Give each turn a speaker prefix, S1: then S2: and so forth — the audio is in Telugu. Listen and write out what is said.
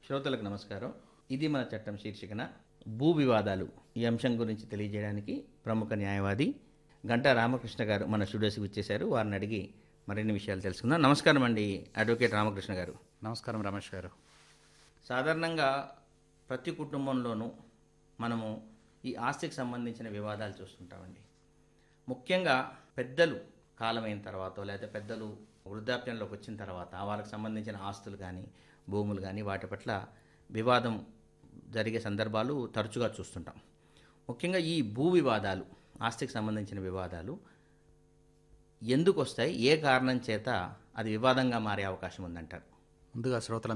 S1: శ్రోతలకు నమస్కారం ఇది మన చట్టం శీర్షికన భూ వివాదాలు ఈ అంశం గురించి తెలియజేయడానికి ప్రముఖ న్యాయవాది గంటా రామకృష్ణ గారు మన స్టూడియోస్కి వచ్చేశారు వారిని అడిగి మరిన్ని విషయాలు తెలుసుకుందాం నమస్కారం అండి అడ్వకేట్ రామకృష్ణ గారు
S2: నమస్కారం రమేష్ గారు
S1: సాధారణంగా ప్రతి కుటుంబంలోనూ మనము ఈ ఆస్తికి సంబంధించిన వివాదాలు చూస్తుంటామండి ముఖ్యంగా పెద్దలు కాలమైన తర్వాత లేకపోతే పెద్దలు వృద్ధాప్యంలోకి వచ్చిన తర్వాత వాళ్ళకి సంబంధించిన ఆస్తులు కానీ భూములు కానీ వాటి పట్ల వివాదం జరిగే సందర్భాలు తరచుగా చూస్తుంటాం ముఖ్యంగా ఈ భూ వివాదాలు ఆస్తికి సంబంధించిన వివాదాలు ఎందుకు వస్తాయి ఏ కారణం చేత అది వివాదంగా మారే అవకాశం ఉందంటారు
S2: ముందుగా శ్రోతల